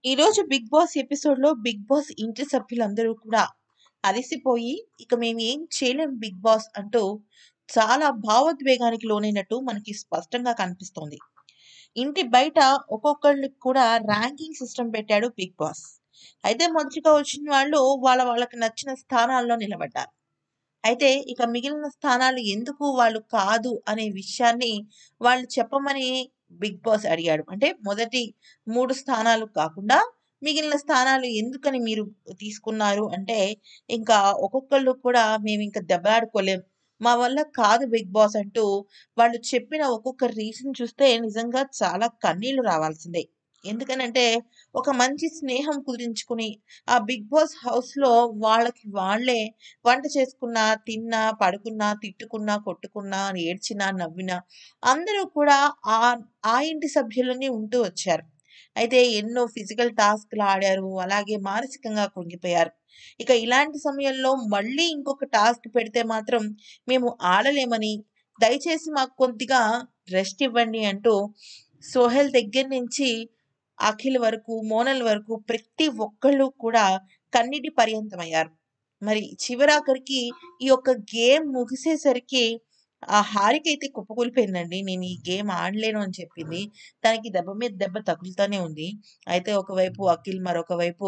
ఈరోజు 'Bigg Boss' ఎపిసోడ్‌లో 'Bigg Boss' ఇంటి సభ్యులందరూ కూడా అలసిపోయి, ఇక మేమేం చేయలేం బిగ్ బాస్ అంటూ చాలా భావోద్వేగానికి లోనైనట్టు మనకి స్పష్టంగా కనిపిస్తోంది. ఇంటి బయట ఒక్కొక్కళ్ళకి కూడా ర్యాంకింగ్ సిస్టమ్ పెట్టాడు బిగ్ బాస్. అయితే మొదటిగా వచ్చిన వాళ్ళు వాళ్ళ వాళ్ళకి నచ్చిన స్థానాల్లో నిలబడ్డారు. అయితే ఇక మిగిలిన స్థానాలు ఎందుకు వాళ్ళు కాదు అనే విషయాన్ని వాళ్ళు చెప్పమని బిగ్ బాస్ అడిగాడు. అంటే మొదటి 3 స్థానాలు కాకుండా మిగిలిన స్థానాలు ఎందుకని మీరు తీసుకున్నారు అంటే, ఇంకా ఒక్కొక్కళ్ళు కూడా మేమింక దెబ్బలాడుకోలేం. మా వల్ల కాదు బిగ్ బాస్ అంటూ వాళ్ళు చెప్పిన ఒక్కొక్క రీజన్ చూస్తే నిజంగా చాలా కన్నీళ్లు రావాల్సిందే. ఎందుకనంటే ఒక మంచి స్నేహం కుదిరించుకుని ఆ బిగ్ బాస్ హౌస్‌లో వాళ్ళకి వాళ్ళే వంట చేసుకున్నా, తిన్నా, పడుకున్నా, తిట్టుకున్నా, కొట్టుకున్నా, ఏడ్చినా, నవ్వినా అందరూ కూడా ఆహ్, ఆ ఇంటి సభ్యులనే ఉంటూ వచ్చారు. అయితే ఎన్నో ఫిజికల్ టాస్క్‌లు ఆడారు. అలాగే మానసికంగా కృంగిపోయారు. ఇక ఇలాంటి సమయంలో మళ్ళీ ఇంకొక టాస్క్ పెడితే మాత్రం మేము ఆడలేమని, దయచేసి మాకు కొద్దిగా రెస్ట్ ఇవ్వండి అంటూ సోహెల్ దగ్గర నుంచి అఖిల్ వరకు, మోనల్ వరకు ప్రతి ఒక్కళ్ళు కూడా కన్నీటి పర్యంతమయ్యారు. మరి చివరాఖరికి ఈ యొక్క గేమ్ ముగిసేసరికి ఆ హారిక అయితే కుప్పకూలిపోయిందండి. నేను ఈ గేమ్ ఆడలేను అని చెప్పింది. తనకి దెబ్బ మీద దెబ్బ తగులుతానే ఉంది. అయితే ఒకవైపు అఖిల్, మరొక వైపు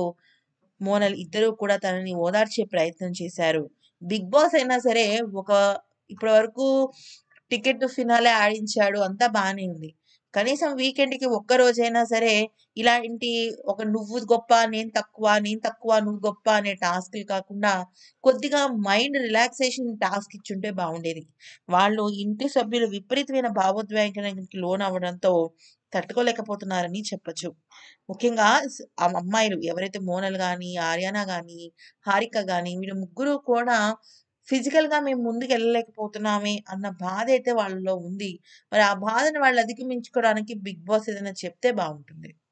మోనల్ ఇద్దరూ కూడా తనని ఓదార్చే ప్రయత్నం చేశారు. బిగ్ బాస్ అయినా సరే ఒక ఇప్పటి వరకు టికెట్ టు ఫినాలే ఆడించాడు. అంతా బానే ఉంది. కనీసం వీకెండ్‌కి ఒక్క రోజైనా సరే ఇలాంటి ఒక నువ్వు గొప్ప, నేను తక్కువ, నేను తక్కువ, నువ్వు గొప్ప అనే టాస్క్‌లు కాకుండా కొద్దిగా మైండ్ రిలాక్సేషన్ టాస్క్ ఇచ్చుంటే బావుండేది. వాళ్ళు ఇంటి సభ్యులు విపరీతమైన భావోద్వేగానికి లోనవ్వడంతో తట్టుకోలేకపోతున్నారని చెప్పొచ్చు. ముఖ్యంగా స్ ఆ అమ్మాయిలు ఎవరైతే మోనల్ గాని, ఆర్యానా గాని, హారిక గాని వీళ్ళు ముగ్గురు కూడా ఫిజికల్‌గా మేము ముందుకెళ్ళలేకపోతున్నామే అన్న బాధైతే వాళ్ళలో ఉంది. మరి ఆ బాధను వాళ్ళు అధిగమించుకోవడానికి బిగ్ బాస్ ఏదైనా చెప్తే బావుంటుంది.